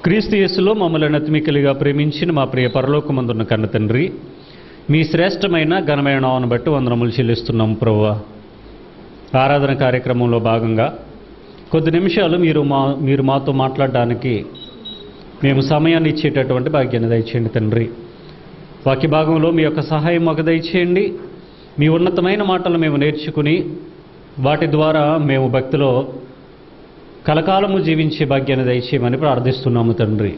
క్రీస్తు యేసులో మమ్మల్ని అతిమికలుగా ప్రేమించిన మా ప్రియ పరలోకమందున్న కన్న తండ్రి మీ శ్రేష్టమైన ఘనమైన నామను బట్టి వందనములు చెల్లిస్తున్నాం ప్రభువా ఆరాధన కార్యక్రమంలో భాగంగా కొద్ది నిమిషాలు మీరు మా మీరు మాతో మాట్లాడడానికి మేము సమయాన్ని ఇచ్చేటటువంటి భాగ్యాన్ని దయచేయండి తండ్రి వాక్య భాగంలో మీ యొక్క సహాయం మాకు దయచేయండి మీ ఉన్నతమైన మాటలు మేము నేర్చుకుని వాటి ద్వారా మేము భక్తిలో కలకాలము జీవించే భాగ్యాన్ని దయచేయమని ప్రార్థిస్తున్నాము తండ్రి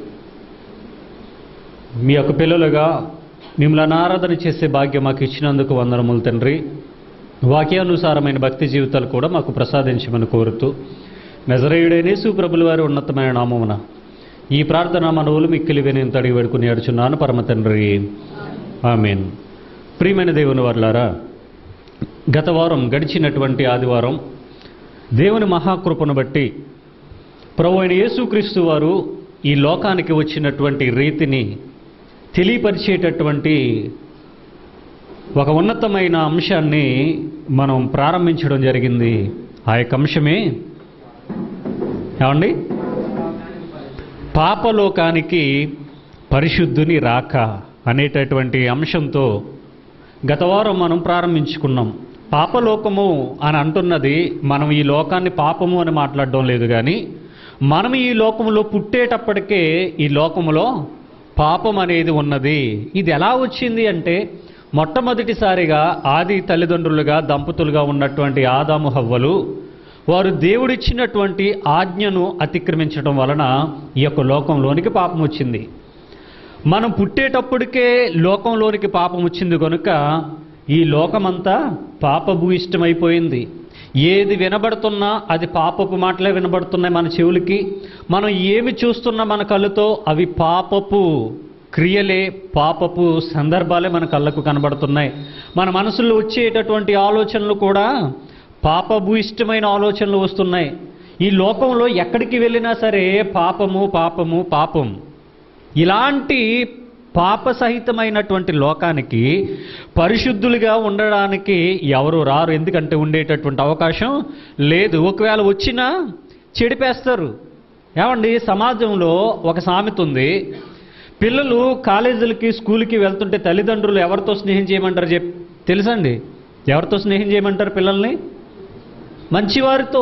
మీ యొక్క పిల్లలుగా మిమ్మల్ని ఆరాధన చేసే భాగ్యం మాకు ఇచ్చినందుకు వందనములు తండ్రి వాక్యానుసారమైన భక్తి జీవితాలు కూడా మాకు ప్రసాదించమని కోరుతూ మెజరేయుడైన సుప్రభుల వారి ఉన్నతమైన నామమున ఈ ప్రార్థన మనవులు మిక్కిలి విని తడిగి వేడుకుని ఏడుచున్నాను పరమ తండ్రి ఆమెన్ ప్రియమైన దేవుని వర్లారా గత వారం గడిచినటువంటి ఆదివారం దేవుని మహాకృపను బట్టి ప్రభు అయిన యేసుక్రీస్తు వారు ఈ లోకానికి వచ్చినటువంటి రీతిని తెలియపరిచేటటువంటి ఒక ఉన్నతమైన అంశాన్ని మనం ప్రారంభించడం జరిగింది ఆ యొక్క అంశమే ఏమండి పాపలోకానికి పరిశుద్ధుని రాక అనేటటువంటి అంశంతో గత వారం మనం ప్రారంభించుకున్నాం పాపలోకము అని అంటున్నది మనం ఈ లోకాన్ని పాపము అని మాట్లాడడం లేదు కానీ మనం ఈ లోకములో పుట్టేటప్పటికే ఈ లోకములో పాపం అనేది ఉన్నది ఇది ఎలా వచ్చింది అంటే మొట్టమొదటిసారిగా ఆది తల్లిదండ్రులుగా దంపతులుగా ఉన్నటువంటి ఆదాము హవ్వలు వారు దేవుడిచ్చినటువంటి ఆజ్ఞను అతిక్రమించడం వలన ఈ యొక్క లోకంలోనికి పాపం వచ్చింది మనం పుట్టేటప్పటికే లోకంలోనికి పాపం వచ్చింది కనుక ఈ లోకమంతా పాపభూయిష్టమైపోయింది ఏది వినబడుతున్నా అది పాపపు మాటలే వినబడుతున్నాయి మన చెవులకి మనం ఏమి చూస్తున్నా మన కళ్ళతో అవి పాపపు క్రియలే పాపపు సందర్భాలే మన కళ్ళకు కనబడుతున్నాయి మన మనసులో వచ్చేటటువంటి ఆలోచనలు కూడా పాపభూయిష్టమైన ఆలోచనలు వస్తున్నాయి ఈ లోకంలో ఎక్కడికి వెళ్ళినా సరే పాపము పాపము పాపం ఇలాంటి పాప సహితమైనటువంటి లోకానికి పరిశుద్ధులుగా ఉండడానికి ఎవరు రారు ఎందుకంటే ఉండేటటువంటి అవకాశం లేదు ఒకవేళ వచ్చినా చెడిపేస్తారు ఏమండి సమాజంలో ఒక సామెత ఉంది పిల్లలు కాలేజీలకి స్కూల్కి వెళ్తుంటే తల్లిదండ్రులు ఎవరితో స్నేహం చేయమంటారు చెప్ తెలుసండి ఎవరితో స్నేహం చేయమంటారు పిల్లల్ని మంచివారితో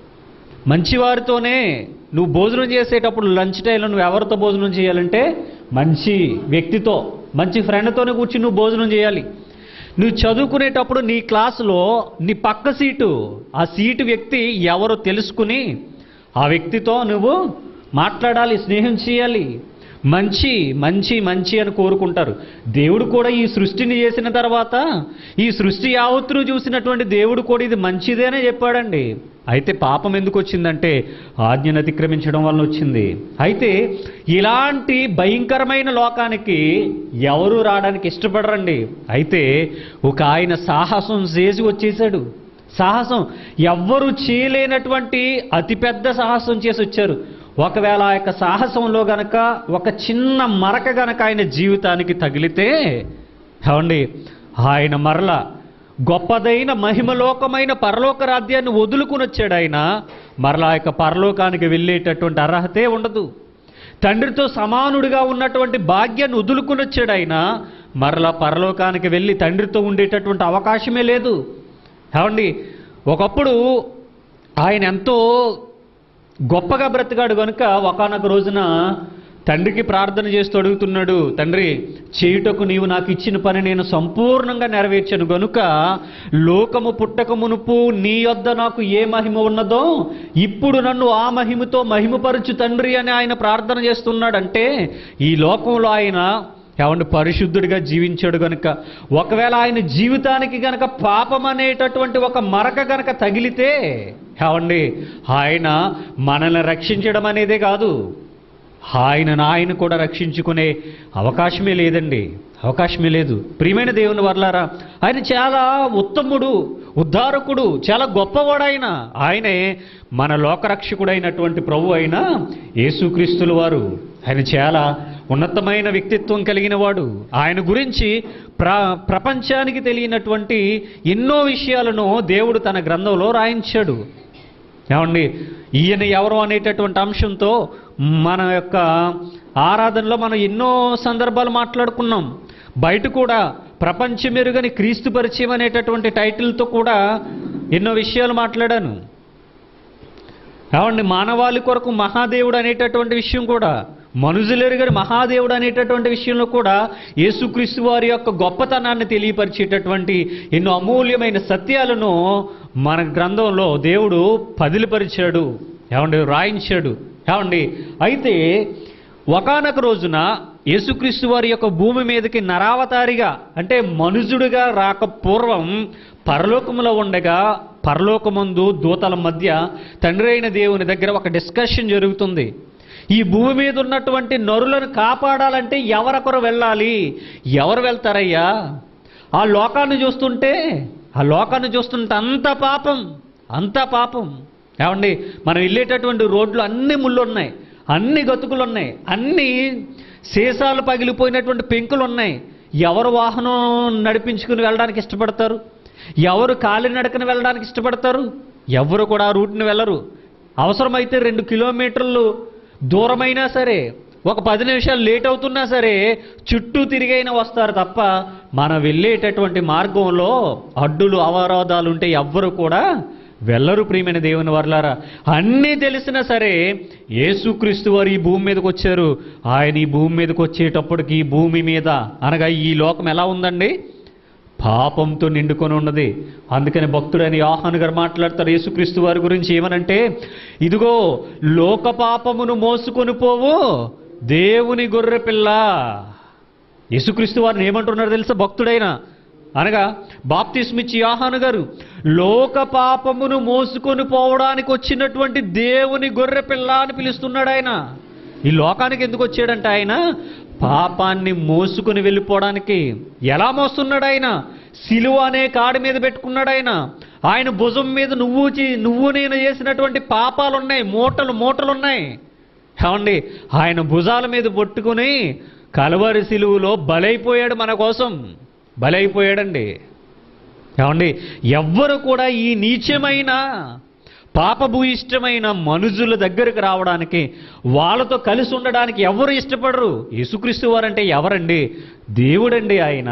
మంచివారితోనే నువ్వు భోజనం చేసేటప్పుడు లంచ్ టైంలో నువ్వు ఎవరితో భోజనం చేయాలంటే మంచి వ్యక్తితో మంచి ఫ్రెండ్తోనే కూర్చుని నువ్వు భోజనం చేయాలి నువ్వు చదువుకునేటప్పుడు నీ క్లాసులో నీ పక్క సీటు ఆ సీటు వ్యక్తి ఎవరో తెలుసుకుని ఆ వ్యక్తితో నువ్వు మాట్లాడాలి స్నేహం చేయాలి మంచి మంచి మంచి అని కోరుకుంటారు దేవుడు కూడా ఈ సృష్టిని చేసిన తర్వాత ఈ సృష్టి యావత్తును చూసినటువంటి దేవుడు కూడా ఇది మంచిదేనే చెప్పాడండి అయితే పాపం ఎందుకు వచ్చిందంటే ఆజ్ఞను అతిక్రమించడం వలన వచ్చింది అయితే ఇలాంటి భయంకరమైన లోకానికి ఎవరు రావడానికి ఇష్టపడరండి అయితే ఒక ఆయన సాహసం చేసి వచ్చేసాడు సాహసం ఎవ్వరు చేయలేనటువంటి అతిపెద్ద సాహసం చేసి వచ్చారు ఒకవేళ ఆ యొక్క సాహసంలో గనక ఒక చిన్న మరక గనక ఆయన జీవితానికి తగిలితే ఏమండి ఆయన మరల గొప్పదైన మహిమలోకమైన పరలోక రాజ్యాన్ని వదులుకుని వచ్చాడు ఆయన మరలా ఆ యొక్క పరలోకానికి వెళ్ళేటటువంటి అర్హతే ఉండదు తండ్రితో సమానుడిగా ఉన్నటువంటి భాగ్యాన్ని వదులుకుని వచ్చాడు ఆయన మరలా పరలోకానికి వెళ్ళి తండ్రితో ఉండేటటువంటి అవకాశమే లేదు ఏమండి ఒకప్పుడు ఆయన ఎంతో గొప్పగా బ్రతికాడు కనుక ఒకనొక రోజున తండ్రికి ప్రార్థన చేస్తూ అడుగుతున్నాడు తండ్రి చేయుటకు నీవు నాకు ఇచ్చిన పని నేను సంపూర్ణంగా నెరవేర్చాను గనుక లోకము పుట్టక మునుపు నీ యొద్ద నాకు ఏ మహిమ ఉన్నదో ఇప్పుడు నన్ను ఆ మహిమతో మహిమపరచు తండ్రి అని ఆయన ప్రార్థన చేస్తున్నాడంటే ఈ లోకంలో ఆయన ఏమంటే పరిశుద్ధుడిగా జీవించాడు గనుక ఒకవేళ ఆయన జీవితానికి గనక పాపం అనేటటువంటి ఒక మరక గనక తగిలితే ఏమండి ఆయన మనల్ని రక్షించడం అనేదే కాదు ఆయనను ఆయన కూడా రక్షించుకునే అవకాశమే లేదండి అవకాశమే లేదు ప్రియమైన దేవుని వర్లారా ఆయన చాలా ఉత్తముడు ఉద్ధారకుడు చాలా గొప్పవాడు ఆయన ఆయనే మన లోకరక్షకుడైనటువంటి ప్రభు అయిన యేసుక్రీస్తుల వారు ఆయన చాలా ఉన్నతమైన వ్యక్తిత్వం కలిగిన వాడు ఆయన గురించి ప్ర ప్రపంచానికి తెలియనటువంటి ఎన్నో విషయాలను దేవుడు తన గ్రంథంలో రాయించాడు ఏమండి ఈయన ఎవరు అనేటటువంటి అంశంతో మన యొక్క ఆరాధనలో మనం ఎన్నో సందర్భాలు మాట్లాడుకున్నాం బయట కూడా ప్రపంచమెరుగని క్రీస్తు పరిచయం అనేటటువంటి టైటిల్తో కూడా ఎన్నో విషయాలు మాట్లాడాను ఏమండి మానవాళి కొరకు మహాదేవుడు అనేటటువంటి విషయం కూడా మనుజులెరుగని మహాదేవుడు అనేటటువంటి విషయంలో కూడా యేసుక్రీస్తు వారి యొక్క గొప్పతనాన్ని తెలియపరిచేటటువంటి ఎన్నో అమూల్యమైన సత్యాలను మన గ్రంథంలో దేవుడు పదిలిపరిచాడు ఏమండి రాయించాడు ఏమండి అయితే ఒకానొక రోజున యేసుక్రీస్తు వారి యొక్క భూమి మీదకి నరావతారిగా అంటే మనుజుడిగా రాక పూర్వం పరలోకములో ఉండగా పరలోకమందు దూతల మధ్య తండ్రి అయిన దేవుని దగ్గర ఒక డిస్కషన్ జరుగుతుంది ఈ భూమి మీద ఉన్నటువంటి నరులను కాపాడాలంటే ఎవరొకరు వెళ్ళాలి ఎవరు వెళ్తారయ్యా ఆ లోకాన్ని చూస్తుంటే ఆ లోకాన్ని చూస్తుంటే అంత పాపం అంత పాపం ఏమండి మనం వెళ్ళేటటువంటి రోడ్లు అన్ని ముళ్ళు ఉన్నాయి అన్ని గతుకులు ఉన్నాయి అన్ని సీసాలు పగిలిపోయినటువంటి పెంకులు ఉన్నాయి ఎవరు వాహనం నడిపించుకుని వెళ్ళడానికి ఇష్టపడతారు ఎవరు కాలినడకన వెళ్ళడానికి ఇష్టపడతారు ఎవరు కూడా ఆ రూట్ని వెళ్ళరు అవసరమైతే రెండు కిలోమీటర్లు దూరమైనా సరే ఒక పది నిమిషాలు లేట్ అవుతున్నా సరే చుట్టూ తిరిగైనా వస్తారు తప్ప మనం వెళ్ళేటటువంటి మార్గంలో అడ్డులు అవరోధాలు ఉంటే ఎవ్వరు కూడా వెళ్ళరు ప్రియమైన దేవుని వర్లారా అన్నీ తెలిసినా సరే యేసుక్రీస్తు వారు ఈ భూమి మీదకి వచ్చారు ఆయన ఈ భూమి మీదకి వచ్చేటప్పటికి ఈ భూమి మీద అనగా ఈ లోకం ఎలా ఉందండి పాపంతో నిండుకొని ఉన్నది అందుకని భక్తుడని ఆహాను గారు మాట్లాడతారు యేసుక్రీస్తు వారి గురించి ఏమనంటే ఇదిగో లోక పాపమును మోసుకొని పోవు దేవుని గొర్రె పిల్ల యేసుక్రీస్తు వారిని ఏమంటున్నారు తెలుసా భక్తుడైన అనగా బాప్తిస్మిచ్చి ఆహాను గారు లోక పాపమును మోసుకొని పోవడానికి వచ్చినటువంటి దేవుని గొర్రె పిల్ల అని పిలుస్తున్నాడు ఆయన ఈ లోకానికి ఎందుకు వచ్చాడంట ఆయన పాపాన్ని మోసుకుని వెళ్ళిపోవడానికి ఎలా మోస్తున్నాడు ఆయన సిలువ అనే కాడి మీద పెట్టుకున్నాడు ఆయన ఆయన భుజం మీద నువ్వు చే- నువ్వు నేను చేసినటువంటి పాపాలు ఉన్నాయి మూటలు మూటలు ఉన్నాయి ఏమండి ఆయన భుజాల మీద పట్టుకుని కలవరి సిలువులో బలైపోయాడు మన కోసం బలైపోయాడండి ఏమండి ఎవ్వరు కూడా ఈ నీచమైన పాపభూయిష్టమైన మనుజుల దగ్గరికి రావడానికి వాళ్ళతో కలిసి ఉండడానికి ఎవరు ఇష్టపడరు యేసుక్రీస్తు వారంటే ఎవరండి దేవుడండి ఆయన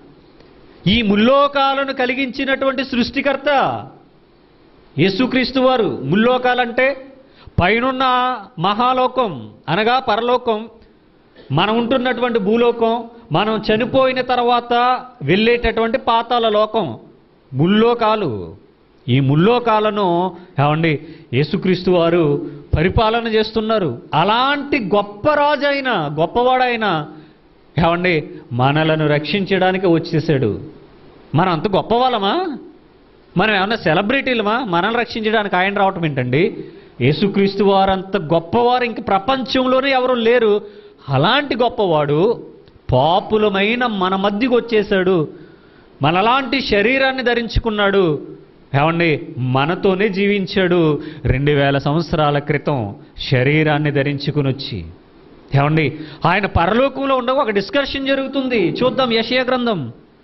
ఈ ముల్లోకాలను కలిగించినటువంటి సృష్టికర్త యేసుక్రీస్తు వారు ముల్లోకాలంటే పైనున్న మహాలోకం అనగా పరలోకం మనం ఉంటున్నటువంటి భూలోకం మనం చనిపోయిన తర్వాత వెళ్ళేటటువంటి పాతాల లోకం ముల్లోకాలు ఈ ముల్లోకాలను ఏమండి యేసుక్రీస్తు వారు పరిపాలన చేస్తున్నారు అలాంటి గొప్ప రాజు అయిన గొప్పవాడైన ఏమండి మనలను రక్షించడానికి వచ్చేసాడు మనం అంత గొప్పవాళ్ళమా మనం ఏమన్నా సెలబ్రిటీలమా మనల్ని రక్షించడానికి ఆయన రావటం ఏంటండి యేసుక్రీస్తు వారు అంత గొప్పవారు ఇంక ప్రపంచంలోనే ఎవరు లేరు అలాంటి గొప్పవాడు పాపులమైన మన మధ్యకు వచ్చేసాడు మనలాంటి శరీరాన్ని ధరించుకున్నాడు ఏమండి మనతోనే జీవించాడు రెండు వేల సంవత్సరాల క్రితం శరీరాన్ని ధరించుకుని వచ్చి ఏమండి ఆయన పరలోకంలో ఉండగా ఒక డిస్కషన్ జరుగుతుంది చూద్దాం యశయ గ్రంథం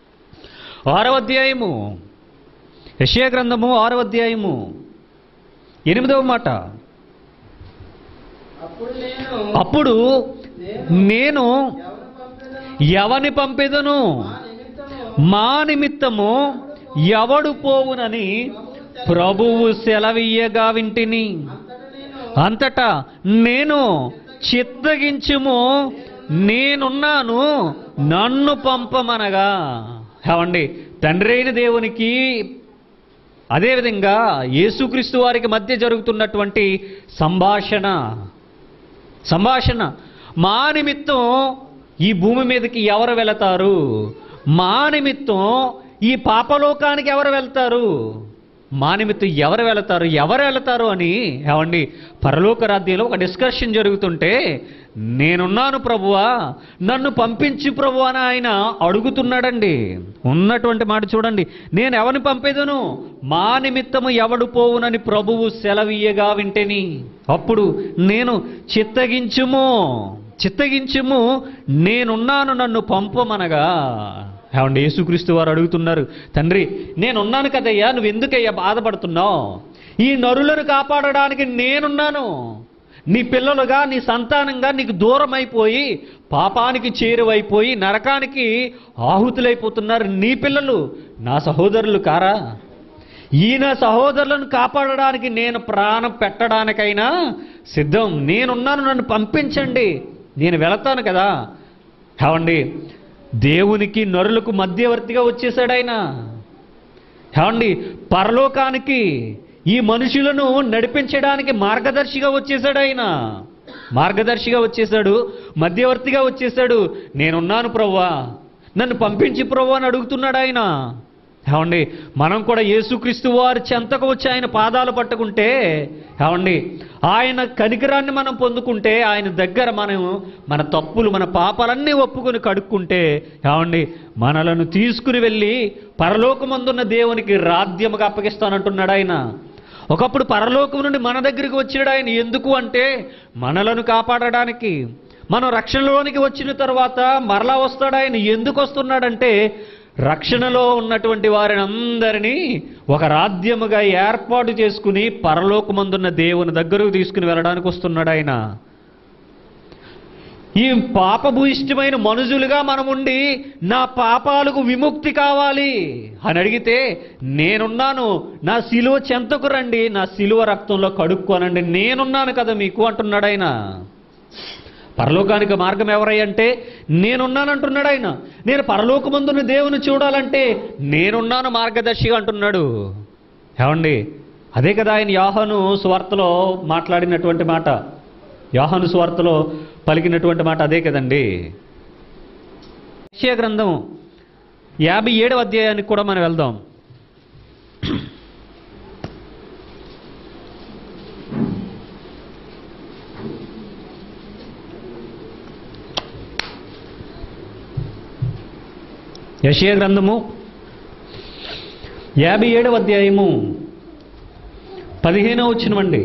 ఆరవ అధ్యాయము యశయ గ్రంథము ఆరవ అధ్యాయము ఎనిమిదవ మాట అప్పుడు నేను అప్పుడు నేను ఎవరు పంపెదను? ఎవని పంపెదను ఆ నిమిత్తము మా నిమిత్తము ఎవడు పోవునని ప్రభువు సెలవీయగా వింటిని అంతట నేను అంతటా నేను చిత్తగించుము నేనున్నాను నన్ను పంపమనగా ఏమండి తండ్రి అయిన దేవునికి అదేవిధంగా యేసుక్రీస్తు వారికి మధ్య జరుగుతున్నటువంటి సంభాషణ సంభాషణ మా నిమిత్తం ఈ భూమి మీదకి ఎవరు వెళతారు మా నిమిత్తం ఈ పాపలోకానికి ఎవరు వెళ్తారు మా నిమిత్తం ఎవరు వెళతారు ఎవరు వెళతారు అని ఏమండి పరలోక రాజ్యంలో ఒక డిస్కషన్ జరుగుతుంటే నేనున్నాను ప్రభువా నన్ను పంపించి ప్రభు అని ఆయన అడుగుతున్నాడండి ఉన్నటువంటి మాట చూడండి నేను ఎవరిని పంపేదను మా నిమిత్తము ఎవడు పోవునని ప్రభువు సెలవీయగా వింటేని అప్పుడు నేను చిత్తగించుము చిత్తగించుము నేనున్నాను నన్ను పంపమనగా ఏమండి యేసుక్రీస్తు వారు అడుగుతున్నారు తండ్రి నేనున్నాను కదయ్యా నువ్వు ఎందుకయ్యా బాధపడుతున్నావు ఈ నరులను కాపాడడానికి నేనున్నాను నీ పిల్లలుగా నీ సంతానంగా నీకు దూరం అయిపోయి పాపానికి చేరువైపోయి నరకానికి ఆహుతులైపోతున్నారు నీ పిల్లలు నా సహోదరులు కారా ఈయన సహోదరులను కాపాడడానికి నేను ప్రాణం పెట్టడానికైనా సిద్ధం నేనున్నాను నన్ను పంపించండి నేను వెళతాను కదా ఏమండి దేవునికి నరులకు మధ్యవర్తిగా వచ్చేసాడు ఆయన ఏమండి పరలోకానికి ఈ మనుషులను నడిపించడానికి మార్గదర్శిగా వచ్చేసాడు ఆయన మార్గదర్శిగా వచ్చేసాడు మధ్యవర్తిగా వచ్చేసాడు నేనున్నాను ప్రవ్వా నన్ను పంపించి ప్రవ్వా అని అడుగుతున్నాడు ఆయన ఏమండి మనం కూడా యేసుక్రీస్తు వారి చెంతకు వచ్చి ఆయన పాదాలు పట్టుకుంటే ఏమండి ఆయన కనికరాన్ని మనం పొందుకుంటే ఆయన దగ్గర మనం మన తప్పులు మన పాపాలన్నీ ఒప్పుకొని కడుక్కుంటే ఏమండి మనలను తీసుకుని వెళ్ళి పరలోకమందున్న దేవునికి రాధ్యముగా అప్పగిస్తానంటున్నాడు ఆయన ఒకప్పుడు పరలోకం నుండి మన దగ్గరికి వచ్చాడు ఆయన ఎందుకు అంటే మనలను కాపాడడానికి మనం రక్షణలోనికి వచ్చిన తర్వాత మరలా వస్తాడు ఆయన ఎందుకు వస్తున్నాడంటే రక్షణలో ఉన్నటువంటి వారిని అందరినీ ఒక రాజ్యముగా ఏర్పాటు చేసుకుని పరలోకమందున్న దేవుని దగ్గరకు తీసుకుని వెళ్ళడానికి వస్తున్నాడు ఆయన ఈ పాపభూయిష్టమైన మనుషులుగా మనం ఉండి నా పాపాలకు విముక్తి కావాలి అని అడిగితే నేనున్నాను నా సిలువ చెంతకు రండి నా సిలువ రక్తంలో కడుక్కోనండి నేనున్నాను కదా మీకు అంటున్నాడు ఆయన పరలోకానికి మార్గం ఎవరయ్యంటే నేనున్నానంటున్నాడు ఆయన నేను పరలోకమందున దేవుని చూడాలంటే నేనున్నాను మార్గదర్శిగా అంటున్నాడు ఏమండి అదే కదా ఆయన యోహాను స్వార్తలో మాట్లాడినటువంటి మాట యోహాను స్వార్తలో పలికినటువంటి మాట అదే కదండి యెషయా గ్రంథం యాభై ఏడవ అధ్యాయానికి కూడా మనం వెళ్దాం యశయ గ్రంథము యాభై ఏడవ అధ్యాయము పదిహేనవ వచ్చినవండి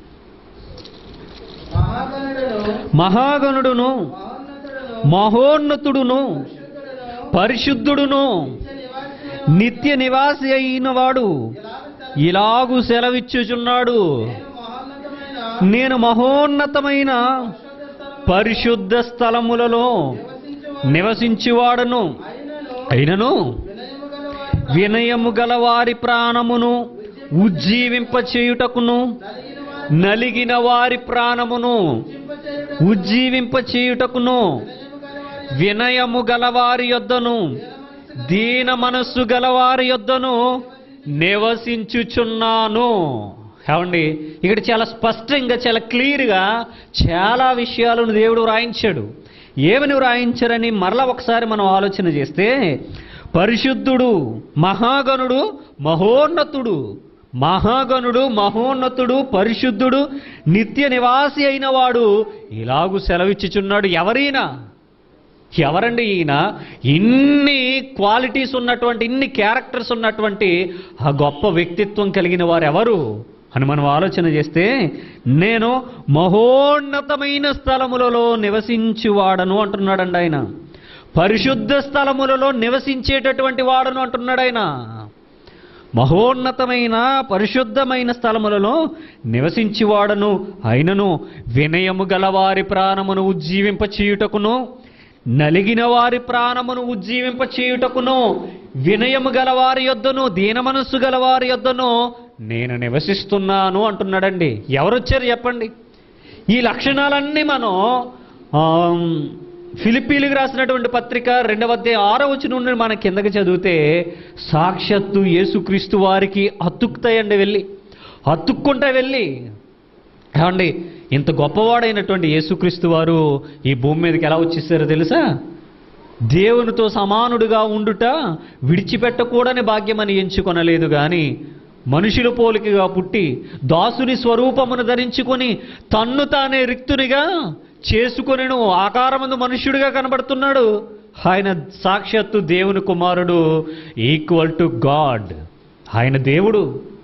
మహాగణుడును మహాగణుడును మహోన్నతుడును మహోన్నతుడును పరిశుద్ధుడును పరిశుద్ధుడును నిత్య నివాసియైన నిత్య నివాసి అయిన వాడు ఇలాగ ఇలాగు సెలవిచ్చుచున్నాడు నేను మహోన్నతమైన నేను మహోన్నతమైన పరిశుద్ధ స్థలములో పరిశుద్ధ స్థలములలో నివసించువాడు నివసించువాడను అయినను అయినను వినయము గలవారి వినయము గల వారి ప్రాణమును ఉజ్జీవింపచేయుటకును నలిగిన వారి నలిగిన వారి ప్రాణమును చింపచేయుట ఉజ్జీవింపచేయుటకును వినయము గలవారి వినయము గల వారి యొద్దను దీన మనస్సు గల వారి యొద్దను నివసించుచున్నాను ఏమండి ఇక్కడ చాలా స్పష్టంగా చాలా క్లియర్గా చాలా విషయాలను దేవుడు వ్రాయించాడు ఏమని వ్రాయించారని మరలా ఒకసారి మనం ఆలోచన చేస్తే పరిశుద్ధుడు మహాగణుడు మహోన్నతుడు మహాగణుడు మహోన్నతుడు పరిశుద్ధుడు నిత్య నివాసి అయిన వాడు ఇలాగు సెలవిచ్చుచున్నాడు ఎవరైనా ఎవరండి ఈయన ఇన్ని క్వాలిటీస్ ఉన్నటువంటి ఇన్ని క్యారెక్టర్స్ ఉన్నటువంటి ఆ గొప్ప వ్యక్తిత్వం కలిగిన వారు ఎవరు అని మనం ఆలోచన చేస్తే నేను మహోన్నతమైన స్థలములలో నివసించువాడను అంటున్నాడండి ఆయన పరిశుద్ధ స్థలములలో నివసించేటటువంటి వాడను అంటున్నాడు ఆయన మహోన్నతమైన పరిశుద్ధమైన స్థలములలో నివసించువాడను అయినను వినయము గలవారి ప్రాణమును ఉజ్జీవింప చేయుటకును నలిగిన వారి ప్రాణమును ఉజ్జీవింప చేయుటకును వినయము గలవారి యొద్దను దీన మనస్సు గలవారి యొద్దను నేను నివసిస్తున్నాను అంటున్నాడండి ఎవరొచ్చారు చెప్పండి ఈ లక్షణాలన్నీ మనం ఆమ్, ఫిలిప్పీలకు రాసినటువంటి పత్రిక రెండవ అధ్యాయం ఆరో వచ్చిన నుండి మన కిందకి చదివితే సాక్షాత్తు యేసుక్రీస్తు వారికి అతుక్కుతాయండి వెళ్ళి అతుక్కుంటా వెళ్ళి ఏమండి ఇంత గొప్పవాడైనటువంటి యేసుక్రీస్తు వారు ఈ భూమి మీదకి ఎలా వచ్చేసారో తెలుసా దేవునితో సమానుడుగా ఉండుట విడిచిపెట్టకూడని భాగ్యమని ఎంచుకొనలేదు గాని మనుషుల పోలికగా పుట్టి దాసుని స్వరూపమును ధరించుకొని తన్ను తానే రిక్తునిగా చేసుకొనిను ఆకారమందు మనుష్యుడిగా కనబడుతున్నాడు ఆయన సాక్షాత్తు దేవుని కుమారుడు ఈక్వల్ టు గాడ్ ఆయన దేవుడు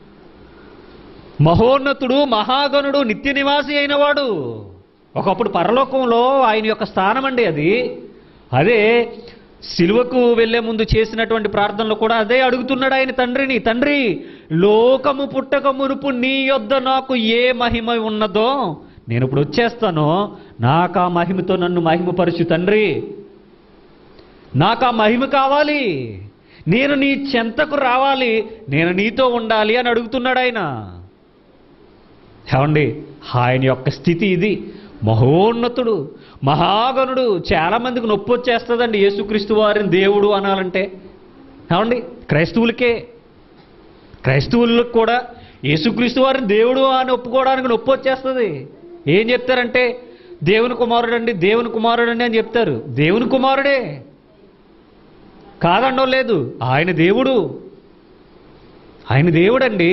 మహోన్నతుడు మహాగణుడు నిత్య నివాసి అయినవాడు ఒకప్పుడు పరలోకంలో ఆయన యొక్క స్థానం అండి అది అదే సిలువకు వెళ్లే ముందు చేసినటువంటి ప్రార్థనలో కూడా అదే అడుగుతున్నాడు ఆయన తండ్రిని తండ్రి లోకము పుట్టక మునుపు నీ యొద్ద నాకు ఏ మహిమ ఉన్నదో నేను ఇప్పుడు వచ్చేస్తాను నాకు ఆ మహిమతో నన్ను మహిమపరచు తండ్రి నాకు ఆ మహిమ కావాలి నేను నీ చెంతకు రావాలి నేను నీతో ఉండాలి అని అడుగుతున్నాడు ఆయన ఏమండి ఆయన యొక్క స్థితి ఇది మహోన్నతుడు మహాగణుడు చాలామందికి నొప్పి వచ్చేస్తుందండి యేసుక్రీస్తు వారిని దేవుడు అనాలంటే ఏమండి క్రైస్తవులకే క్రైస్తవులకు కూడా యేసుక్రీస్తు వారిని దేవుడు అని ఒప్పుకోవడానికి నొప్పి వచ్చేస్తుంది ఏం చెప్తారంటే దేవుని కుమారుడు అండి దేవుని కుమారుడు అండి అని చెప్తారు దేవుని కుమారుడే కాదండం లేదు ఆయన దేవుడు ఆయన దేవుడండి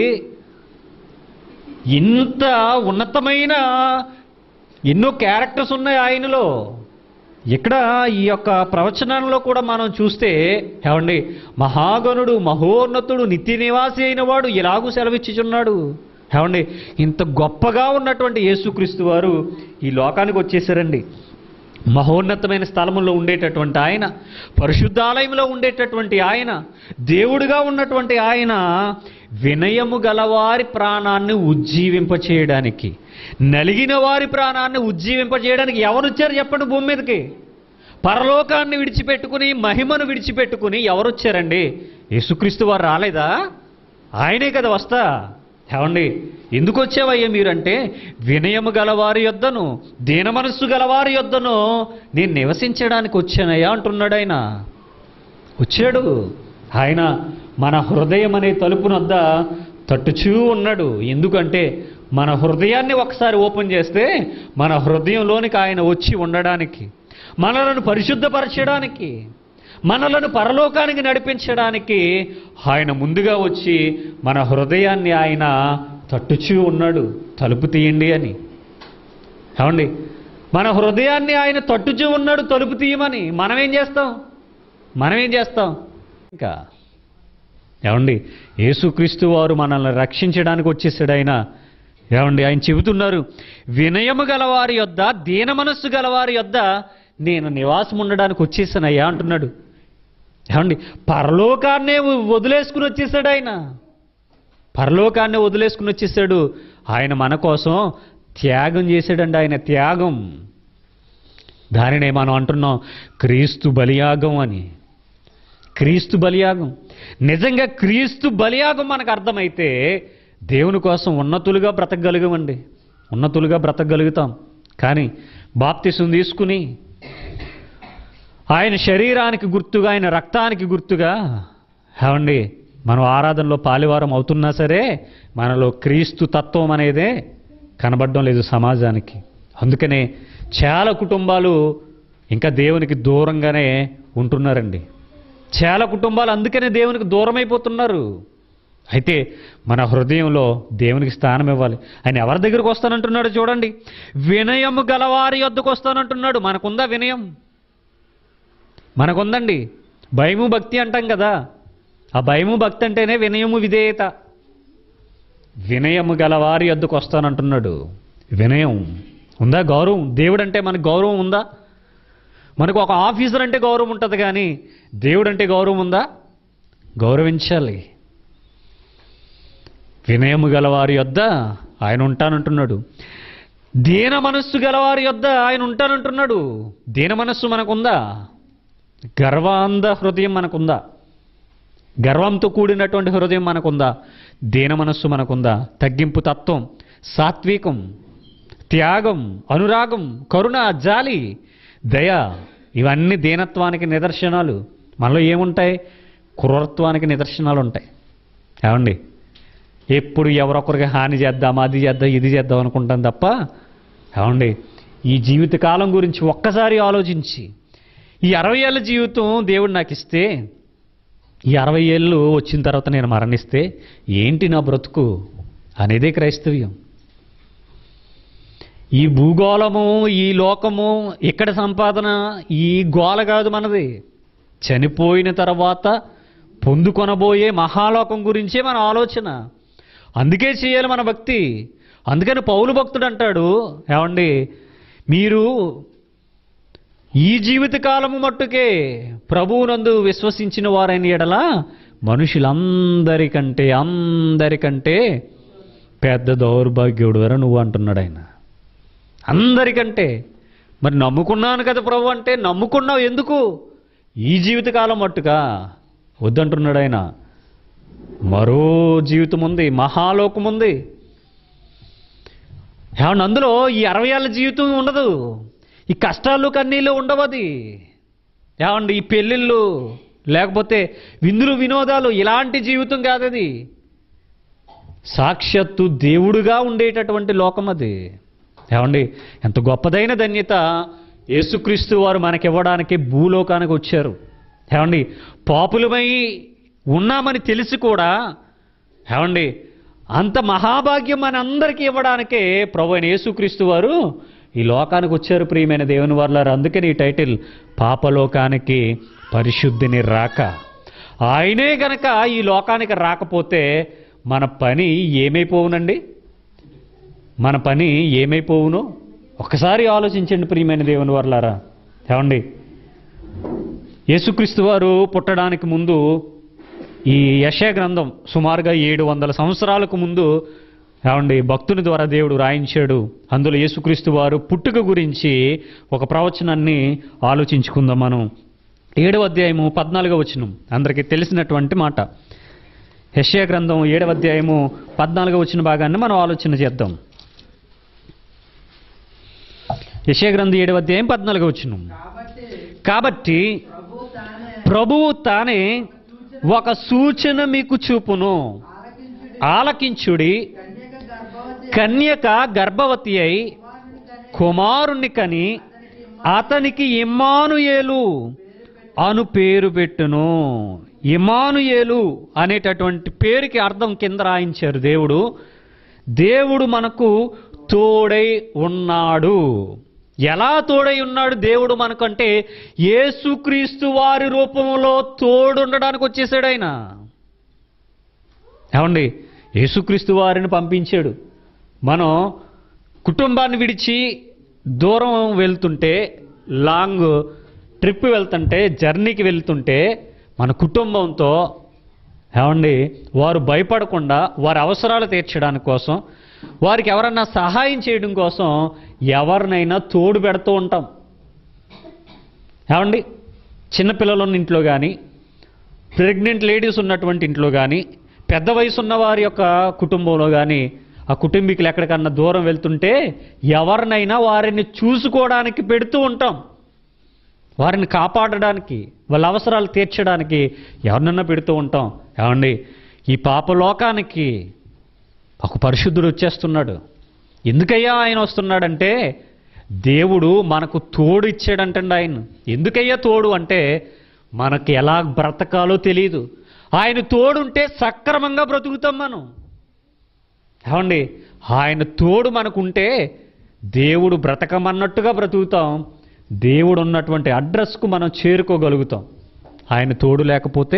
ఇంత ఉన్నతమైన ఎన్నో క్యారెక్టర్స్ ఉన్నాయి ఆయనలో ఇక్కడ ఈ యొక్క ప్రవచనంలో కూడా మనం చూస్తే ఏమండి మహాగణుడు మహోన్నతుడు నిత్య నివాసి అయిన వాడు ఇలాగూ సెలవిచ్చుచున్నాడు ఏమండి ఇంత గొప్పగా ఉన్నటువంటి యేసుక్రీస్తు వారు ఈ లోకానికి వచ్చేసారండి మహోన్నతమైన స్థలములో ఉండేటటువంటి ఆయన పరిశుద్ధాలయంలో ఉండేటటువంటి ఆయన దేవుడిగా ఉన్నటువంటి ఆయన వినయము గలవారి ప్రాణాన్ని ఉజ్జీవింపచేయడానికి నలిగిన వారి ప్రాణాన్ని ఉజ్జీవింపచేయడానికి ఎవరు వచ్చారు చెప్పండి భూమి మీదకి పరలోకాన్ని విడిచిపెట్టుకుని మహిమను విడిచిపెట్టుకుని ఎవరు వచ్చారండి యేసుక్రీస్తు వారు రాలేదా ఆయనే కదా వస్తా ఏమండి ఎందుకు వచ్చావయ్యా మీరంటే వినయము గలవారి యొద్దను దీన మనస్సు గలవారి యొద్దను నేను నివసించడానికి వచ్చానయ్యా అంటున్నాడు ఆయన వచ్చాడు ఆయన మన హృదయం అనే తలుపునొద్ద తట్టుచూ ఉన్నాడు ఎందుకంటే మన హృదయాన్ని ఒకసారి ఓపెన్ చేస్తే మన హృదయంలోనికి ఆయన వచ్చి ఉండడానికి మనలను పరిశుద్ధపరచడానికి మనలను పరలోకానికి నడిపించడానికి ఆయన ముందుగా వచ్చి మన హృదయాన్ని ఆయన తట్టుచూ ఉన్నాడు తలుపు తీయండి అని ఏమండి మన హృదయాన్ని ఆయన తట్టుచూ ఉన్నాడు తలుపు తీయమని మనం ఏం చేస్తాం మనం ఏం చేస్తాం ఇంకా ఏమండి యేసుక్రీస్తు వారు మనల్ని రక్షించడానికి వచ్చేసాడు ఆయన ఏమండి ఆయన చెబుతున్నారు వినయము గలవారి యొద్ద దీన మనస్సు గలవారి యొద్ద నేను నివాసం ఉండడానికి వచ్చేసానయ్యా అంటున్నాడు ఏమండి పరలోకాన్నే వదిలేసుకుని వచ్చేసాడు ఆయన పరలోకాన్ని వదిలేసుకుని వచ్చేసాడు ఆయన మన కోసం త్యాగం చేశాడండి ఆయన త్యాగం దానినే మనం అంటున్నాం క్రీస్తు బలియాగం అని క్రీస్తు బలియాగం నిజంగా క్రీస్తు బలియాగం మనకు అర్థమైతే దేవుని కోసం ఉన్నతులుగా బ్రతకగలిగమండి ఉన్నతులుగా బ్రతకగలుగుతాం కానీ బాప్తిసం తీసుకుని ఆయన శరీరానికి గుర్తుగా ఆయన రక్తానికి గుర్తుగా ఏమండి మనం ఆరాధనలో పాలివారం అవుతున్నా సరే మనలో క్రీస్తు తత్వం అనేదే కనబడడం లేదు సమాజానికి అందుకనే చాలా కుటుంబాలు ఇంకా దేవునికి దూరంగానే ఉంటున్నారండి చాలా కుటుంబాలు అందుకనే దేవునికి దూరం అయిపోతున్నారు అయితే మన హృదయంలో దేవునికి స్థానం ఇవ్వాలి ఆయన ఎవరి దగ్గరికి వస్తానంటున్నాడు చూడండి వినయము గలవారి వద్దకు వస్తానంటున్నాడు మనకుందా వినయం మనకుందండి భయము భక్తి అంటాం కదా ఆ భయము భక్తి అంటేనే వినయము విధేయత వినయము గలవారి వద్దకు వస్తానంటున్నాడు వినయం ఉందా గౌరవం దేవుడు అంటే మనకు గౌరవం ఉందా మనకు ఒక ఆఫీసర్ అంటే గౌరవం ఉంటుంది కానీ దేవుడు అంటే గౌరవం ఉందా గౌరవించాలి వినయము గలవారి యొద్ద ఆయన ఉంటానంటున్నాడు దీన మనస్సు గలవారి యొద్ద ఆయన ఉంటానంటున్నాడు దీన మనస్సు మనకుందా గర్వాంధ హృదయం మనకుందా గర్వంతో కూడినటువంటి హృదయం మనకుందా దీన మనస్సు మనకుందా తగ్గింపు తత్వం సాత్వికం త్యాగం అనురాగం కరుణ జాలి దయ ఇవన్నీ దీనత్వానికి నిదర్శనాలు మనలో ఏముంటాయి క్రూరత్వానికి నిదర్శనాలు ఉంటాయి ఏమండి ఎప్పుడు ఎవరొకరికి హాని చేద్దాం అది చేద్దాం ఇది చేద్దాం అనుకుంటాం తప్ప ఏమండి ఈ జీవితకాలం గురించి ఒక్కసారి ఆలోచించి ఈ అరవై ఏళ్ళ జీవితం దేవుడు నాకు ఇస్తే ఈ అరవై ఏళ్ళు వచ్చిన తర్వాత నేను మరణిస్తే ఏంటి నా బ్రతుకు అనేదే క్రైస్తవ్యం ఈ భూగోళము ఈ లోకము ఇక్కడ సంపాదన ఈ గోల కాదు మనది చనిపోయిన తర్వాత పొందుకొనబోయే మహాలోకం గురించే మన ఆలోచన అందుకే చేయాలి మన భక్తి అందుకని పౌలు భక్తుడు అంటాడు ఏమండి మీరు ఈ జీవితకాలము మట్టుకే ప్రభువునందు విశ్వసించిన వారైన ఎడల మనుషులందరికంటే అందరికంటే పెద్ద దౌర్భాగ్యుడు వర నువ్వు అంటున్నాడు ఆయన అందరికంటే మరి నమ్ముకున్నాను కదా ప్రభు అంటే నమ్ముకున్నావు ఎందుకు ఈ జీవితకాలం మట్టుగా వద్దంటున్నాడు ఆయన మరో జీవితం ఉంది మహాలోకం ఉంది ఏమన్నా అందులో ఈ అరవై ఏళ్ళ జీవితం ఉండదు ఈ కష్టాలు కన్నీళ్ళు ఉండవు అది ఏమండి ఈ పెళ్ళిళ్ళు లేకపోతే విందులు వినోదాలు ఇలాంటి జీవితం కాదు అది సాక్షాత్తు దేవుడుగా ఉండేటటువంటి లోకం అది ఏమండి ఎంత గొప్పదైన ధన్యత యేసుక్రీస్తు వారు మనకివ్వడానికి భూలోకానికి వచ్చారు ఏమండి పాపులమై ఉన్నామని తెలిసి కూడా ఏమండి అంత మహాభాగ్యం మన అందరికీ ఇవ్వడానికే ప్రభు అయిన యేసుక్రీస్తు వారు ఈ లోకానికి వచ్చారు ప్రియమైన దేవుని వారు అందుకని ఈ టైటిల్ పాపలోకానికి పరిశుద్ధిని రాక ఆయనే గనక ఈ లోకానికి రాకపోతే మన పని ఏమైపోవునండి మన పని ఏమైపోవును ఒక్కసారి ఆలోచించండి ప్రియమైన దేవుని వర్లారా ఏమండి యేసుక్రీస్తు వారు పుట్టడానికి ముందు ఈ యశయ గ్రంథం సుమారుగా ఏడు వందల సంవత్సరాలకు ముందు ఏమండి భక్తుని ద్వారా దేవుడు రాయించాడు అందులో యేసుక్రీస్తు వారు పుట్టుక గురించి ఒక ప్రవచనాన్ని ఆలోచించుకుందాం మనం ఏడవ అధ్యాయము పద్నాలుగో వచనం అందరికీ తెలిసినటువంటి మాట యెషయా గ్రంథం ఏడవ అధ్యాయము పద్నాలుగో వచ్చిన భాగాన్ని మనం ఆలోచన చేద్దాం యెషయా గ్రంథం ఏడవ అధ్యాయం పద్నాలుగో వచ్చిన కాబట్టి కాబట్టి ప్రభు తానే ప్రభువు తానే ఒక సూచన మీకు చూపును ఆలకించుడి ఆలకించుడి కన్యక గర్భవతి కన్యక గర్భవతి అయి కుమారుని కని కుమారుణ్ణి కని అతనికి ఇమ్మానుయేలు అను పేరు పెట్టును ఇమానుయేలు అనేటటువంటి పేరుకి అర్థం కింద రాయించారు దేవుడు దేవుడు మనకు తోడై ఉన్నాడు ఎలా తోడై ఉన్నాడు దేవుడు మనకంటే యేసుక్రీస్తు వారి రూపంలో తోడుండడానికి వచ్చేసాడు ఆయన ఏమండి యేసుక్రీస్తు వారిని పంపించాడు మనం కుటుంబాన్ని విడిచి దూరం వెళ్తుంటే లాంగ్ ట్రిప్ వెళ్తుంటే జర్నీకి వెళ్తుంటే మన కుటుంబంతో ఏమండి వారు భయపడకుండా వారి అవసరాలు తీర్చడానికి కోసం వారికి ఎవరన్నా సహాయం చేయడం కోసం ఎవరినైనా తోడు పెడుతూ ఉంటాం ఏమండి చిన్నపిల్లలు ఉన్న ఇంట్లో కానీ ప్రెగ్నెంట్ లేడీస్ ఉన్నటువంటి ఇంట్లో కానీ పెద్ద వయసు ఉన్న వారి యొక్క కుటుంబంలో కానీ ఆ కుటుంబీకులు ఎక్కడికన్నా దూరం వెళ్తుంటే ఎవరినైనా వారిని చూసుకోవడానికి పెడుతూ ఉంటాం వారిని కాపాడడానికి వాళ్ళ అవసరాలు తీర్చడానికి ఎవరినన్నా పెడుతూ ఉంటాం ఏమండి ఈ పాపలోకానికి ఒక పరిశుద్ధుడు వచ్చేస్తున్నాడు ఎందుకయ్యా ఆయన వస్తున్నాడంటే దేవుడు మనకు తోడు ఇచ్చాడంటండి ఆయన ఎందుకయ్యా తోడు అంటే మనకి ఎలా బ్రతకాలో తెలియదు ఆయన తోడుంటే సక్రమంగా బ్రతుకుతాం మనం ఏమండి ఆయన తోడు మనకుంటే దేవుడు బ్రతకమన్నట్టుగా బ్రతుకుతాం దేవుడు ఉన్నటువంటి అడ్రస్కు మనం చేరుకోగలుగుతాం ఆయన తోడు లేకపోతే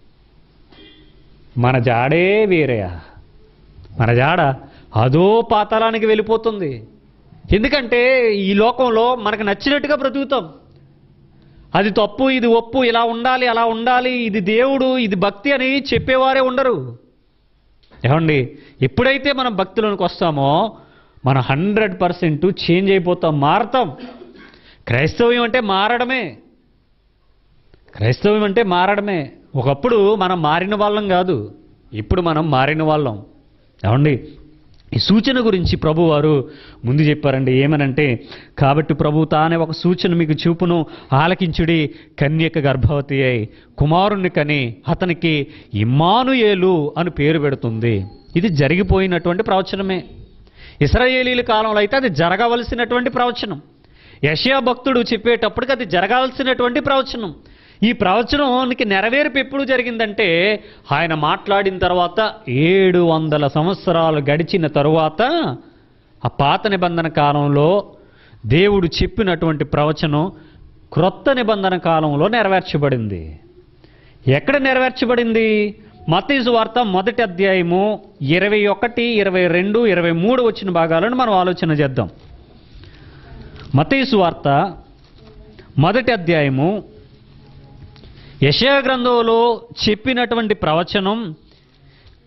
మన జాడే వేరేయా మన జాడ అదో పాతాళానికి వెళ్ళిపోతుంది ఎందుకంటే ఈ లోకంలో మనకు నచ్చినట్టుగా బ్రతుకుతాం అది తప్పు ఇది ఒప్పు ఇలా ఉండాలి అలా ఉండాలి ఇది దేవుడు ఇది భక్తి అని చెప్పేవారే ఉండరు ఏమండి ఎప్పుడైతే మనం భక్తిలోనికి వస్తామో మనం హండ్రెడ్ పర్సెంట్ చేంజ్ అయిపోతాం మారతాం క్రైస్తవ్యం అంటే మారడమే క్రైస్తవ్యం అంటే మారడమే ఒకప్పుడు మనం మారిన వాళ్ళం కాదు ఇప్పుడు మనం మారిన వాళ్ళం ఏమండి ఈ సూచన గురించి ప్రభు వారు ముందు చెప్పారండి ఏమనంటే కాబట్టి ప్రభు తానే ఒక సూచన మీకు చూపును ఆలకించుడి కన్యక గర్భవతి అయి కుమారుణ్ణి కని అతనికి ఇమ్మానుయేలు అని పేరు పెడుతుంది ఇది జరిగిపోయినటువంటి ప్రవచనమే ఇస్రాయేలీల కాలంలో అయితే అది జరగవలసినటువంటి ప్రవచనం యషయా భక్తుడు చెప్పేటప్పటికి అది జరగాల్సినటువంటి ప్రవచనం ఈ ప్రవచనానికి నెరవేర్పు ఎప్పుడు జరిగిందంటే ఆయన మాట్లాడిన తర్వాత ఏడు వందల సంవత్సరాలు గడిచిన తరువాత ఆ పాత నిబంధన కాలంలో దేవుడు చెప్పినటువంటి ప్రవచనం క్రొత్త నిబంధన కాలంలో నెరవేర్చబడింది ఎక్కడ నెరవేర్చబడింది మతీసు వార్త మొదటి అధ్యాయము ఇరవై ఒకటి ఇరవై రెండు ఇరవై మూడు వచ్చిన భాగాలను మనం ఆలోచన చేద్దాం మతీసు వార్త మొదటి అధ్యాయము యశయ గ్రంథంలో చెప్పినటువంటి ప్రవచనం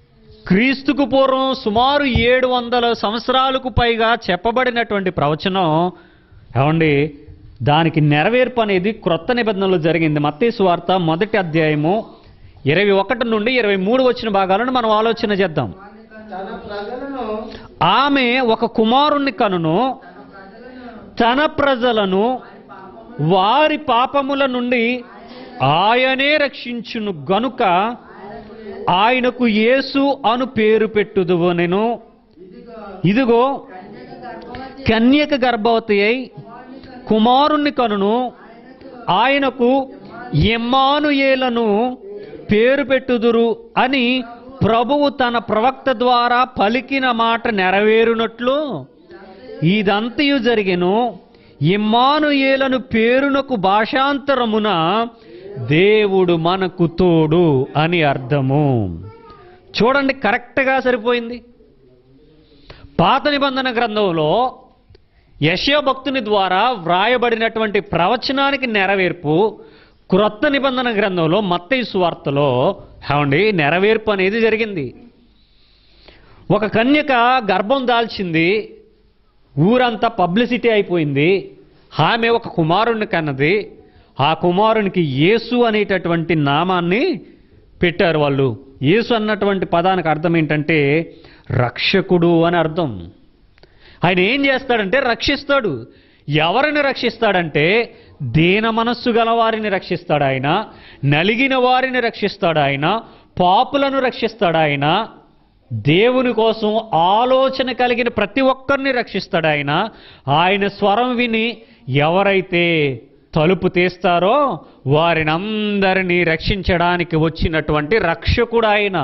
క్రీస్తుకు పూర్వం సుమారు ఏడు వందల సంవత్సరాలకు పైగా చెప్పబడినటువంటి ప్రవచనం ఏమండి దానికి నెరవేర్పు అనేది క్రొత్త నిబంధనలో జరిగింది మత్తేసు వార్త మొదటి అధ్యాయము ఇరవై ఒకటి నుండి ఇరవై మూడు వచ్చిన భాగాలను మనం ఆలోచన చేద్దాం తన ప్రజలను ఆమె ఒక కుమారుణ్ణి కనును తన ప్రజలను వారి పాపముల నుండి ఆయనే రక్షించును గనుక ఆయనకు యేసు అను పేరు పెట్టుదువు నేను ఇదిగో కన్యక గర్భవతి అయి కుమారుణ్ణి కనును ఆయనకు ఎమ్మానుయేలను పేరు పెట్టుదురు అని ప్రభువు తన ప్రవక్త ద్వారా పలికిన మాట నెరవేరునట్లు ఇదంతయు జరిగెను ఇమ్మానుయేలను పేరునకు భాషాంతరమున దేవుడు మనకు తోడు అని అర్థము చూడండి కరెక్ట్గా సరిపోయింది పాత నిబంధన గ్రంథంలో యశో భక్తుని ద్వారా వ్రాయబడినటువంటి ప్రవచనానికి నెరవేర్పు క్రొత్త నిబంధన గ్రంథంలో మత్తయి సువార్తలో ఏమండి నెరవేర్పు అనేది జరిగింది ఒక కన్యక గర్భం దాల్చింది ఊరంతా పబ్లిసిటీ అయిపోయింది ఆమె ఒక కుమారుణ్ణి కన్నది ఆ కుమారునికి యేసు అనేటటువంటి నామాన్ని పెట్టారు వాళ్ళు యేసు అన్నటువంటి పదానికి అర్థం ఏంటంటే రక్షకుడు అని అర్థం ఆయన ఏం చేస్తాడంటే రక్షిస్తాడు ఎవరిని రక్షిస్తాడంటే దీన మనస్సు గల వారిని రక్షిస్తాడు ఆయన నలిగిన వారిని రక్షిస్తాడు ఆయన పాపులను రక్షిస్తాడు ఆయన దేవుని కోసం ఆలోచన కలిగిన ప్రతి ఒక్కరిని రక్షిస్తాడు ఆయన ఆయన స్వరం విని ఎవరైతే తలుపు తీస్తారో వారిని అందరినీ రక్షించడానికి వచ్చినటువంటి రక్షకుడు ఆయన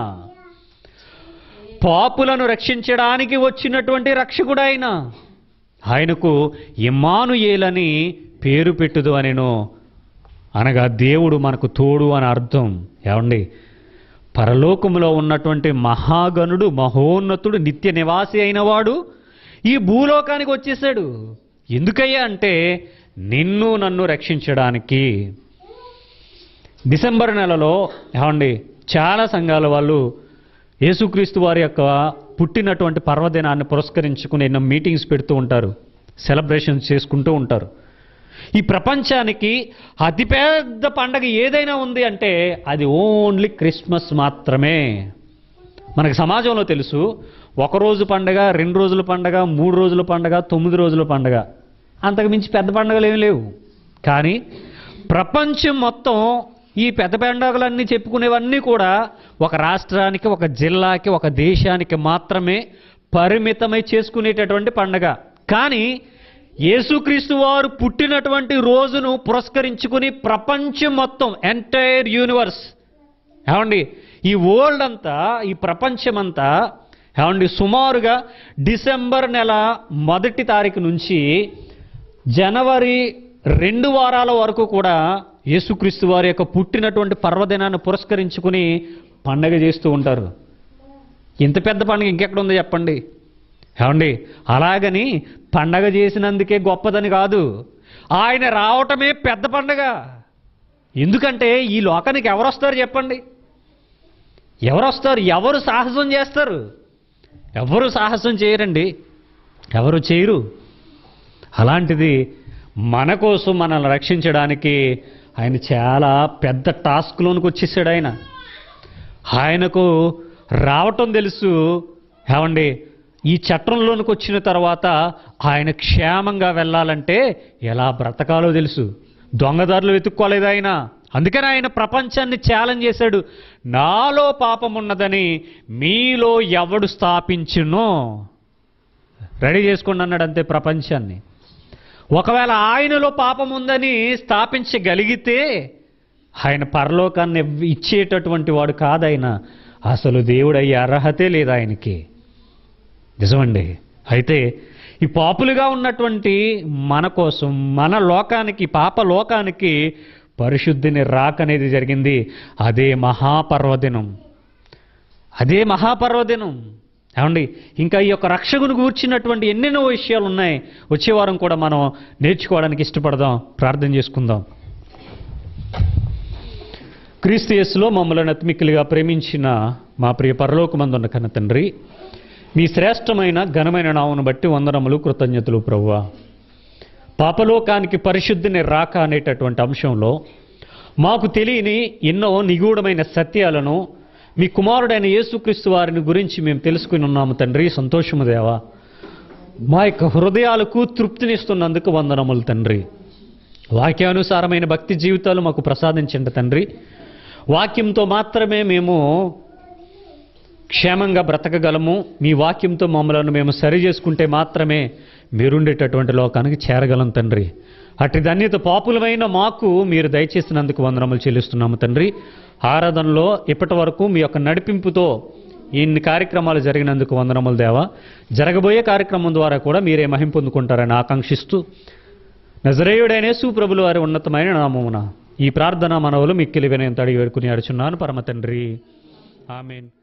పాపులను రక్షించడానికి వచ్చినటువంటి రక్షకుడు ఆయన ఆయనకు ఇమ్మానుయేలని పేరు పెట్టుదు అనెను అనగా దేవుడు మనకు తోడు అని అర్థం ఏమండి పరలోకములో ఉన్నటువంటి మహాగణుడు మహోన్నతుడు నిత్య నివాసి అయినవాడు ఈ భూలోకానికి వచ్చేసాడు ఎందుకయ్యా అంటే నిన్ను నన్ను రక్షించడానికి డిసెంబర్ నెలలో ఏమండి చాలా సంఘాల వాళ్ళు యేసుక్రీస్తు వారి యొక్క పుట్టినటువంటి పర్వదినాన్ని పురస్కరించుకుని ఎన్నో మీటింగ్స్ పెడుతూ ఉంటారు సెలబ్రేషన్స్ చేసుకుంటూ ఉంటారు ఈ ప్రపంచానికి అతిపెద్ద పండగ ఏదైనా ఉంది అంటే అది ఓన్లీ క్రిస్మస్ మాత్రమే మనకి సమాజంలో తెలుసు ఒక రోజు పండగ రెండు రోజుల పండగ మూడు రోజుల పండగ తొమ్మిది రోజుల పండగ అంతకు మించి పెద్ద పండగలు ఏమి లేవు కానీ ప్రపంచం మొత్తం ఈ పెద్ద పండగలన్నీ చెప్పుకునేవన్నీ కూడా ఒక రాష్ట్రానికి ఒక జిల్లాకి ఒక దేశానికి మాత్రమే పరిమితమై చేసుకునేటటువంటి పండగ కానీ యేసుక్రీస్తు వారు పుట్టినటువంటి రోజును పురస్కరించుకుని ప్రపంచం మొత్తం ఎంటైర్ యూనివర్స్ ఏమండి ఈ వరల్డ్ అంతా ఈ ప్రపంచమంతా ఏమండి సుమారుగా డిసెంబర్ నెల మొదటి తారీఖు నుంచి జనవరి రెండు వారాల వరకు కూడా యేసుక్రీస్తు వారి యొక్క పుట్టినటువంటి పర్వదినాన్ని పురస్కరించుకుని పండగ చేస్తూ ఉంటారు ఇంత పెద్ద పండుగ ఇంకెక్కడ ఉంది చెప్పండి ఏమండి అలాగని పండగ చేసినందుకే గొప్పదని కాదు ఆయన రావటమే పెద్ద పండగ ఎందుకంటే ఈ లోకానికి ఎవరు వస్తారు చెప్పండి ఎవరు వస్తారు ఎవరు సాహసం చేస్తారు ఎవరు సాహసం చేయరండి ఎవరు చేయరు అలాంటిది మన కోసం మనల్ని రక్షించడానికి ఆయన చాలా పెద్ద టాస్క్లోనికి వచ్చేసాడు ఆయన ఆయనకు రావటం తెలుసు ఏమండి ఈ చట్టంలోనికి వచ్చిన తర్వాత ఆయన క్షేమంగా వెళ్ళాలంటే ఎలా బ్రతకాలో తెలుసు దొంగదారులు వెతుక్కోలేదు ఆయన అందుకని ఆయన ప్రపంచాన్ని ఛాలెంజ్ చేశాడు నాలో పాపం ఉన్నదని మీలో ఎవడు స్థాపించునో రెడీ చేసుకోండి అన్నాడు అంతే ప్రపంచాన్ని ఒకవేళ ఆయనలో పాపం ఉందని స్థాపించగలిగితే ఆయన పరలోకాన్ని ఇవ్- ఇచ్చేటటువంటి వాడు కాదాయన అసలు దేవుడయ్యే అర్హతే లేదు ఆయనకి నిజమండి అయితే ఈ పాపులుగా ఉన్నటువంటి మన కోసం మన లోకానికి పాప లోకానికి పరిశుద్ధిని రాకనేది జరిగింది అదే మహాపర్వదినం అదే మహాపర్వదినం ఏమండి ఇంకా ఈ యొక్క రక్షకుని గూర్చినటువంటి ఎన్నెన్నో విషయాలు ఉన్నాయి వచ్చే వారం కూడా మనం నేర్చుకోవడానికి ఇష్టపడదాం ప్రార్థన చేసుకుందాం క్రీస్తు యేసులో మమ్మల్ని అతిమిక్కిలిగా ప్రేమించిన మా ప్రియ పరలోకమందున్న కన్న తండ్రి మీ శ్రేష్టమైన ఘనమైన నావును బట్టి వందనములు కృతజ్ఞతలు ప్రభువా పాపలోకానికి పరిశుద్ధిని రాక అనేటటువంటి అంశంలో మాకు తెలియని ఎన్నో నిగూఢమైన సత్యాలను మీ కుమారుడైన యేసుక్రీస్తు వారిని గురించి మేము తెలుసుకుని ఉన్నాము తండ్రి సంతోషము దేవా మా యొక్క హృదయాలకు తృప్తినిస్తున్నందుకు వందనములు తండ్రి వాక్యానుసారమైన భక్తి జీవితాలు మాకు ప్రసాదించండి తండ్రి వాక్యంతో మాత్రమే మేము క్షేమంగా బ్రతకగలము మీ వాక్యంతో మమ్మలను మేము సరి చేసుకుంటే మాత్రమే మీరుండేటటువంటి లోకానికి చేరగలం తండ్రి అట్టి ధన్యత పాపులమైన మాకు మీరు దయచేసినందుకు వందనములు చెల్లిస్తున్నాము తండ్రి ఆరాధనలో ఇప్పటి వరకు మీ యొక్క నడిపింపుతో ఇన్ని కార్యక్రమాలు జరిగినందుకు వందనములు దేవా జరగబోయే కార్యక్రమం ద్వారా కూడా మీరే మహిం పొందుకుంటారని ఆకాంక్షిస్తూ నజరేయుడైన సుప్రభులు వారి ఉన్నతమైన నామమున ఈ ప్రార్థన మనవులు మిక్కిలి వినయం తడిగి వేడుకుని అడుచున్నాను పరమ తండ్రి ఆమెన్